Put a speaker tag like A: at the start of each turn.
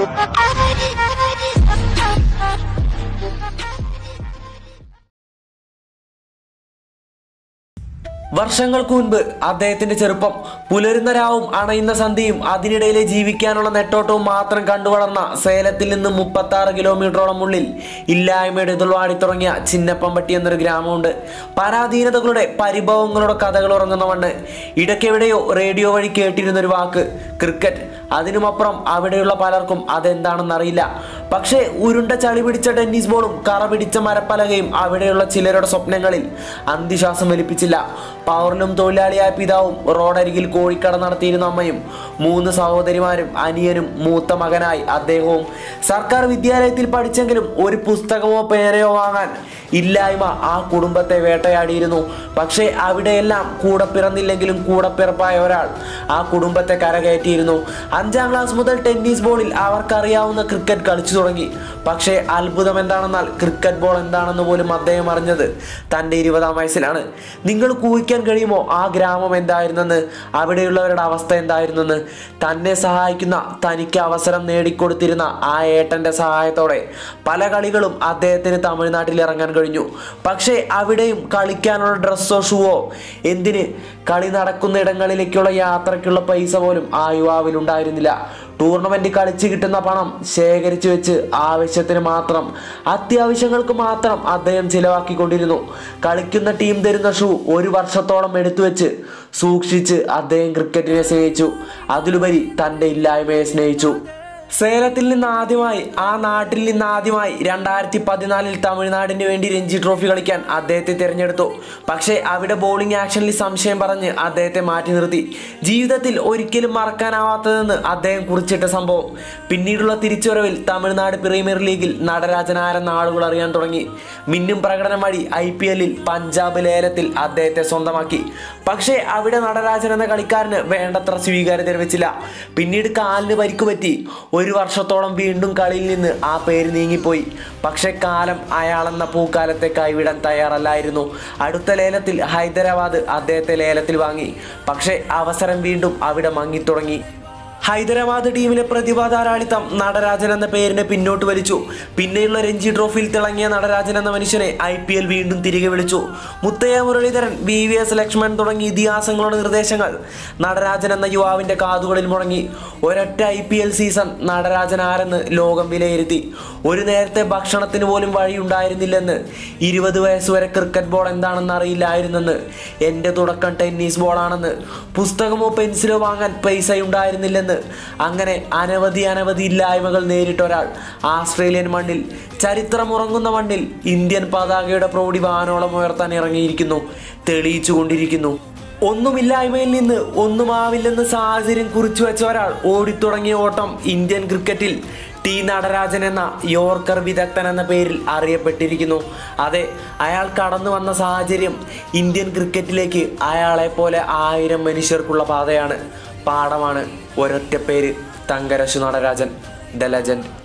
A: വർഷങ്ങൾക്ക് മുൻപ് അദ്ദേഹത്തിന്റെ ചെറുപ്പം പുലരുന്ന രാവും അണയുന്ന സന്ധ്യയും അതിനിടയിലെ ജീവിക്കാനുള്ള നെട്ടോട്ടവും മാത്രം കണ്ടുവളർന്ന സേലത്തിൽ നിന്ന് മുപ്പത്തി ആറ് കിലോമീറ്ററോളം ഉള്ളിൽ ഇല്ലായ്മയുടെ ഇതുൾവാടി തുടങ്ങിയ ചിന്നപ്പമ്പട്ടി എന്നൊരു ഗ്രാമമുണ്ട് പരാധീനതകളുടെ പരിഭവങ്ങളുടെ കഥകൾ ഉറങ്ങുന്ന മണ്ണ് ഇടയ്ക്കെവിടെയോ റേഡിയോ വഴി കേട്ടിരുന്ന ഒരു വാക്ക് ക്രിക്കറ്റ് അതിനുമപ്പുറം അവിടെയുള്ള പലർക്കും അതെന്താണെന്നറിയില്ല പക്ഷേ ഉരുണ്ട ചളി പിടിച്ച ടെന്നീസ് ബോളും കറ പിടിച്ച മരപ്പലകയും അവിടെയുള്ള ചിലരുടെ സ്വപ്നങ്ങളിൽ അന്തിശ്വാസം വലിപ്പിച്ചില്ല പൗറിലും തൊഴിലാളിയായ പിതാവും റോഡരികിൽ കോഴിക്കട നടത്തിയിരുന്ന അമ്മയും മൂന്ന് സഹോദരിമാരും അനിയനും മൂത്ത മകനായി അദ്ദേഹവും സർക്കാർ വിദ്യാലയത്തിൽ പഠിച്ചെങ്കിലും ഒരു പുസ്തകമോ പേനയോ വാങ്ങാൻ ഇല്ലായ്മ ആ കുടുംബത്തെ വേട്ടയാടിയിരുന്നു പക്ഷേ അവിടെയെല്ലാം കൂടെ പിറന്നില്ലെങ്കിലും കൂടെ പിറപ്പായ ഒരാൾ ആ കുടുംബത്തെ കരകയറ്റിയിരുന്നു അഞ്ചാം ക്ലാസ് മുതൽ ടെന്നീസ് ബോളിൽ അവർക്കറിയാവുന്ന ക്രിക്കറ്റ് കളിച്ചു തുടങ്ങി പക്ഷേ അത്ഭുതം എന്താണെന്നാൽ ക്രിക്കറ്റ് ബോൾ എന്താണെന്ന് പോലും അദ്ദേഹം അറിഞ്ഞത് തൻ്റെ ഇരുപതാം വയസ്സിലാണ് നിങ്ങൾ കൂഹിക്കാൻ കഴിയുമോ ആ ഗ്രാമം എന്തായിരുന്നെന്ന് അവിടെയുള്ളവരുടെ അവസ്ഥ എന്തായിരുന്നെന്ന് തന്നെ സഹായിക്കുന്ന തനിക്ക് അവസരം നേടിക്കൊടുത്തിരുന്ന ആ ഏട്ടൻ്റെ സഹായത്തോടെ പല കളികളും അദ്ദേഹത്തിന് തമിഴ്നാട്ടിൽ ഇറങ്ങാൻ കഴിഞ്ഞു പക്ഷേ അവിടെയും കളിക്കാനുള്ള ഡ്രസ്സോ ഷൂവോ എന്തിന് കളി നടക്കുന്ന ഇടങ്ങളിലേക്കുള്ള യാത്രയ്ക്കുള്ള പൈസ പോലും ആ യുവാവിനുണ്ടായിരുന്നില്ല ടൂർണമെന്റ് കളിച്ച് കിട്ടുന്ന പണം ശേഖരിച്ചു വെച്ച് ആവശ്യത്തിന് മാത്രം അത്യാവശ്യങ്ങൾക്ക് മാത്രം അദ്ദേഹം ചിലവാക്കിക്കൊണ്ടിരുന്നു കളിക്കുന്ന ടീം തരുന്ന ഷൂ ഒരു വർഷത്തോളം എടുത്തു വെച്ച് സൂക്ഷിച്ച് അദ്ദേഹം ക്രിക്കറ്റിനെ സ്നേഹിച്ചു അതിലുപരി തൻ്റെ ഇല്ലായ്മയെ സ്നേഹിച്ചു സേലത്തിൽ നിന്ന് ആദ്യമായി ആ നാട്ടിൽ നിന്ന് ആദ്യമായി രണ്ടായിരത്തി പതിനാലിൽ തമിഴ്നാടിന് വേണ്ടി രഞ്ജി ട്രോഫി കളിക്കാൻ അദ്ദേഹത്തെ തിരഞ്ഞെടുത്തു പക്ഷേ അവിടെ ബോളിംഗ് ആക്ഷനിൽ സംശയം പറഞ്ഞ് അദ്ദേഹത്തെ മാറ്റി നിർത്തി ജീവിതത്തിൽ ഒരിക്കലും മറക്കാനാവാത്തതെന്ന് അദ്ദേഹം കുറിച്ചിട്ട സംഭവം പിന്നീടുള്ള തിരിച്ചുവരവിൽ തമിഴ്നാട് പ്രീമിയർ ലീഗിൽ നടരാജൻ ആരെന്ന ആളുകൾ അറിയാൻ തുടങ്ങി മിന്നും പ്രകടനം വഴി ഐ പി എല്ലിൽ പഞ്ചാബ് ലേലത്തിൽ അദ്ദേഹത്തെ സ്വന്തമാക്കി പക്ഷേ അവിടെ നടരാജൻ എന്ന കളിക്കാരന് വേണ്ടത്ര സ്വീകാര്യത ലഭിച്ചില്ല പിന്നീട് കാലിന് പരിക്ക് പറ്റി ഒരു വർഷത്തോളം വീണ്ടും കളിയിൽ നിന്ന് ആ പേര് നീങ്ങിപ്പോയി പക്ഷെ കാലം അയാളെന്ന പൂക്കാലത്തെ കൈവിടാൻ തയ്യാറല്ലായിരുന്നു അടുത്ത ലേലത്തിൽ ഹൈദരാബാദ് അദ്ദേഹത്തെ ലേലത്തിൽ വാങ്ങി പക്ഷേ അവസരം വീണ്ടും അവിടെ മങ്ങിത്തുടങ്ങി ഹൈദരാബാദ് ടീമിലെ പ്രതിഭാധാരാളിത്തം നടരാജൻ എന്ന പേരിനെ പിന്നോട്ട് വലിച്ചു പിന്നെയുള്ള രഞ്ജി ട്രോഫിയിൽ തിളങ്ങിയ നടരാജൻ എന്ന മനുഷ്യനെ ഐ പി എൽ വീണ്ടും തിരികെ വിളിച്ചു Muttiah Muralitharan V V S Laxman തുടങ്ങിയ ഇതിഹാസങ്ങളുടെ നിർദ്ദേശങ്ങൾ നടരാജൻ എന്ന യുവാവിന്റെ കാതുകളിൽ മുടങ്ങി ഒരൊറ്റ I P L season Natarajan ആരെന്ന് ലോകം വിലയിരുത്തി ഒരു നേരത്തെ ഭക്ഷണത്തിന് പോലും വഴിയുണ്ടായിരുന്നില്ലെന്ന് ഇരുപത് വയസ്സുവരെ ക്രിക്കറ്റ് ബോൾ എന്താണെന്ന് അറിയില്ലായിരുന്നെന്ന് എൻ്റെ തുടക്കം ടെന്നീസ് ബോളാണെന്ന് പുസ്തകമോ പെൻസിലോ വാങ്ങാൻ പൈസ ഉണ്ടായിരുന്നില്ലെന്ന് അങ്ങനെ അനവധി അനവധി ഇല്ലായ്മകൾ നേരിട്ട ഒരാൾ ആസ്ട്രേലിയൻ മണ്ണിൽ ചരിത്രമുറങ്ങുന്ന മണ്ണിൽ ഇന്ത്യൻ പതാകയുടെ പ്രൗഢി വാനോളം ഉയർത്താൻ ഇറങ്ങിയിരിക്കുന്നു തെളിയിച്ചു കൊണ്ടിരിക്കുന്നു ഒന്നുമില്ലായ്മയിൽ നിന്ന് ഒന്നുമാവില്ലെന്ന് സാഹചര്യം കുറിച്ചു വെച്ച ഒരാൾ ഓടിത്തുടങ്ങിയ ഓട്ടം ഇന്ത്യൻ ക്രിക്കറ്റിൽ ടി നടരാജൻ എന്ന യോർക്കർ വിദഗ്ധൻ എന്ന പേരിൽ അറിയപ്പെട്ടിരിക്കുന്നു അതെ അയാൾ കടന്നു വന്ന സാഹചര്യം ഇന്ത്യൻ ക്രിക്കറ്റിലേക്ക് അയാളെ പോലെ ആയിരം മനുഷ്യർക്കുള്ള പാതയാണ് പാഠമാണ് ഒരൊറ്റ പേര് തങ്കരശു നടരാജൻ ദ ലെജൻഡ്